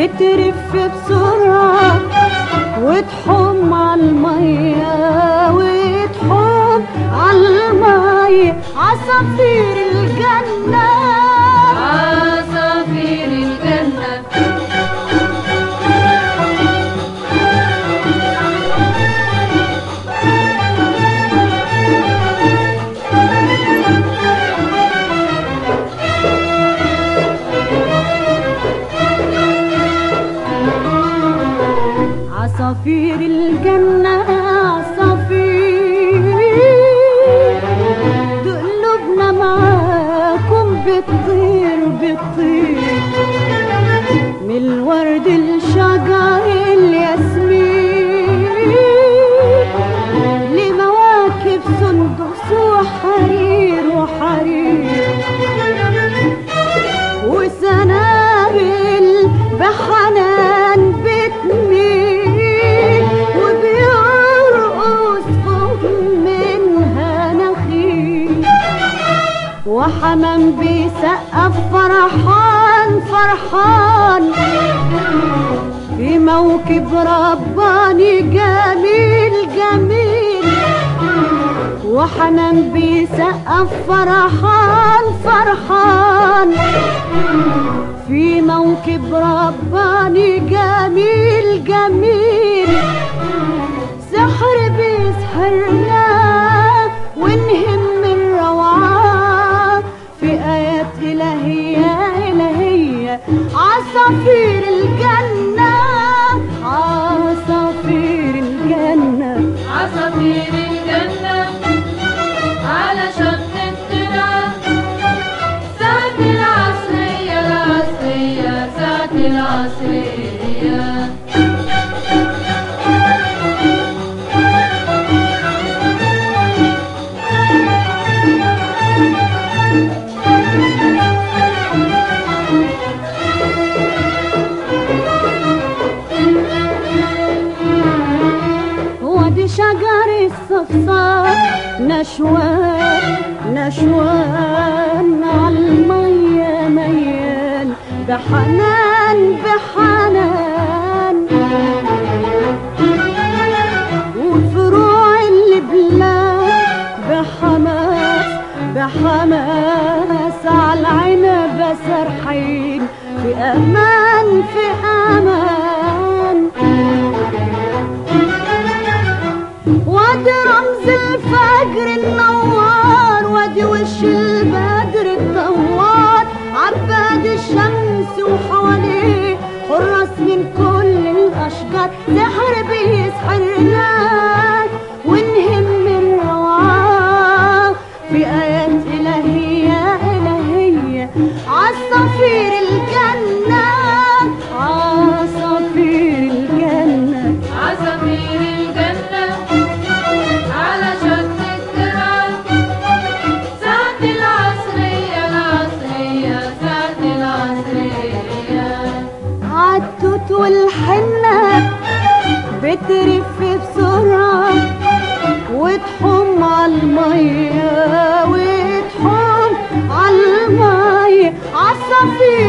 بترف بسرعة وتحوم عالمية وتحوم عالمية عصافير الجنة عصافير الجنة عصافير الجنة عصافير قلوبنا معاكم بتطير بتطير من الورد الشجر الياسمين لمواكب سندس وحرير وحرير وسنابل بحنان بتميل وبيرقص فوق منها نخيل وحمام بيسقف فرحان فرحان في موكب رباني جميل جميل وحمام بيسقف فرحان فرحان في موكب رباني جميل جميل سحر بيسحرنا ونهم الروعة في آيات إلهية إلهية عصافير الجنة عصافير الجنة عصافير الجنة على شط الترعة ساعة العصرية العصرية ساعة العصرية وادي شجر الصفصاف نشوان نشوان عالمية ميال بحنان بحنان وفروع البلاد بحماس بحماس عالعنب سرحين في امان في امان وادي رمز الفجر النوار وادي وش البدر الدوار عباد الشمس وحواليه حراس من كل الاشجار سحر بيسحرنا ونهم الروعة في آيات إلهية إلهية عصافير الجنة عصافير الجنة عصافير الجنة على شط الترعة ساعة العصرية العصرية ساعة العصرية عالتوت والحنة بترف بسرعة وتحوم عالمية وتحوم عالمية عصافير